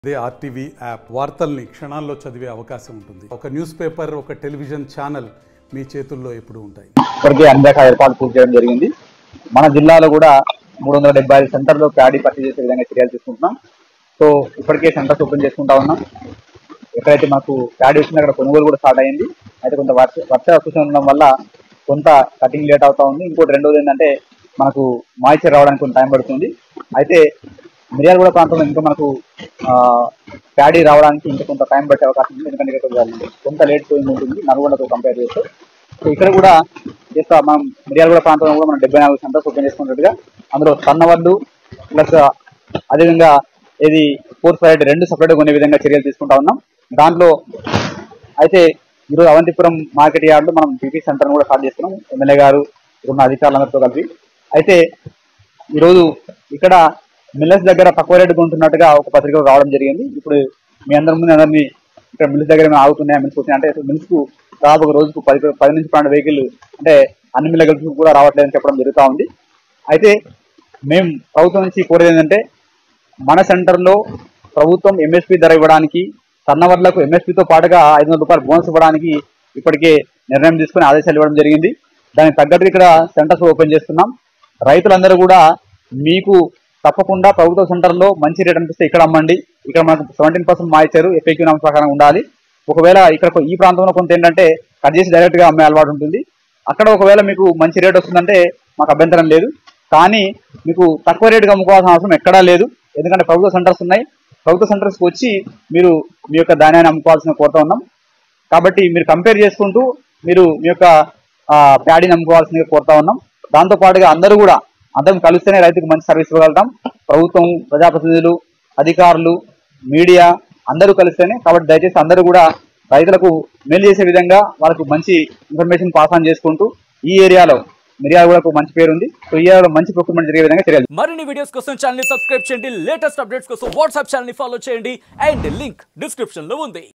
అదే RTV app వార్తల్ని క్షణాల్లో చదివే అవకాశం ఉంటుంది ఒక న్యూస్ పేపర్ ఒక టెలివిజన్ ఛానల్ మీ చేతుల్లో ఎప్పుడూ ఉంటాయి ఇప్పటికే అన్ని రకాల ఏర్పాట్లు పూర్తి చేయడం జరిగింది మన జిల్లాలో కూడా మూడు వందల డెబ్బై ఐదు సెంటర్లో ప్యాడీ పర్చేజ్ చేసే విధంగా చర్యలు తీసుకుంటున్నాం సో ఇప్పటికే సెంటర్స్ ఓపెన్ చేసుకుంటా ఉన్నాం ఎక్కడైతే మాకు ప్యాడీ వచ్చిందో అక్కడ కొనుగోలు కూడా స్టార్ట్ అయింది అయితే కొంత వర్ష వర్ష సూచన ఉండడం వల్ల కొంత కటింగ్ లేట్ అవుతా ఉంది ఇంకోటి రెండోది ఏంటంటే మనకు మాయిచర్ రావడానికి కొంత టైం పడుతుంది అయితే మిర్యాలగూడ ప్రాంతంలో ఇంకా మనకు ఆ, ప్యాడీ రావడానికి ఇంకా కొంత టైం పట్టే అవకాశం ఉంది ఎందుకంటే ఇక్కడ కొంత- కొంత లేట్ పోయింగ్ ఉంటుంది నల్గొండతో కంపేర్ చేస్తే సో ఇక్కడ కూడా చేస్తా మనం మిర్యాలగూడ ప్రాంతంలో కూడా మనం డెబ్బై నాలుగు సెంటర్స్ ఓపెన్ చేసుకున్నట్టుగా అందులో సన్నవడ్లు ప్లస్ అదేవిధంగా ఇది ఫోర్త్ ఫ్రైడే రెండు సపరేట్గా ఉండే విధంగా చర్యలు తీసుకుంటా ఉన్నాం దాంట్లో అయితే ఈరోజు అవంతిపురం మార్కెట్ యార్డ్లో మనం బీపీ సెంటర్ను కూడా స్టార్ట్ చేస్తున్నాం ఎమ్మెల్యే గారు ఉన్న అధికారులందరితో కలిపి అయితే ఈరోజు ఇక్కడ మిల్లర్స్ దగ్గర తక్కువ రేటుకు ఉంటున్నట్టుగా ఒక పత్రిక రావడం జరిగింది ఇప్పుడు మీ అందరి ముందు అందరినీ ఇక్కడ మిల్స్ దగ్గర ఏమైనా ఆగుతున్నాయా మిల్స్ వచ్చినాయి అంటే మిల్స్ కు దాదాపు ఒక రోజుకు పది పది నుంచి పన్నెండు వెహికల్ అంటే అన్ని మిల్ల కలిసి కూడా రావట్లేదని చెప్పడం జరుగుతూ ఉంది అయితే మేము ప్రభుత్వం నుంచి కోరేది ఏంటంటే మన సెంటర్లో ప్రభుత్వం ఎంఎస్పి ధర ఇవ్వడానికి సన్నవర్లకు ఎంఎస్పితో పాటుగా ఐదు వందల రూపాయలు బోనస్ ఇవ్వడానికి ఇప్పటికే నిర్ణయం తీసుకుని ఆదేశాలు ఇవ్వడం జరిగింది దానికి తగ్గట్టు ఇక్కడ సెంటర్స్ ఓపెన్ చేస్తున్నాం రైతులందరూ కూడా మీకు తప్పకుండా ప్రభుత్వ సెంటర్లో మంచి రేట్ అనిపిస్తే ఇక్కడ అమ్మండి ఇక్కడ మనకు సెవెంటీన్ పర్సెంట్ మాయిచ్చారు ఎఫ్ఏక్యూ నామ ప్రకారం ఉండాలి ఒకవేళ ఇక్కడ కొ- ఈ ప్రాంతంలో కొంత ఏంటంటే కట్ చేసి డైరెక్ట్ గా అమ్మే అలవాటు ఉంటుంది అక్కడ ఒకవేళ మీకు మంచి రేట్ వస్తుందంటే మాకు అభ్యంతరం లేదు కానీ మీకు తక్కువ రేటుకి అమ్ముకోవాల్సిన అవసరం ఎక్కడా లేదు ఎందుకంటే ప్రభుత్వ సెంటర్స్ ఉన్నాయి ప్రభుత్వ సెంటర్స్కి వచ్చి మీరు మీ యొక్క ధాన్యాన్ని అమ్ముకోవాల్సిన కోరుతా ఉన్నాం కాబట్టి మీరు కంపేర్ చేసుకుంటూ మీరు మీ యొక్క ఆ, ప్యాడీని అమ్ముకోవాల్సిందిగా కోరుతా ఉన్నాం దాంతో పాటుగా అందరూ కూడా అందరం కలిస్తేనే రైతుకు మంచి సర్వీస్ ఇవ్వగలుగుతాం ప్రభుత్వం ప్రజాప్రతినిధులు అధికారులు మీడియా అందరూ కలిస్తేనే కాబట్టి దయచేసి అందరూ కూడా రైతులకు మేలు చేసే విధంగా వాళ్ళకు మంచి ఇన్ఫర్మేషన్ పాస్ ఆన్ చేసుకుంటూ ఈ ఏరియాలో మిర్యాల కూడా మంచి పేరు ఉంది సో ఈ ఏరియాలో మంచి ప్రొక్యూర్మెంట్ జరిగే విధంగా చర్యలు మరిన్ని వీడియోస్ కోసం ఛానల్ ని సబ్స్క్రైబ్ చేయండి లేటెస్ట్ అప్డేట్స్ కోసం వాట్సాప్ ఛానల్ ని ఫాలో చేయండి అండ్ లింక్ డిస్క్రిప్షన్ లో ఉంది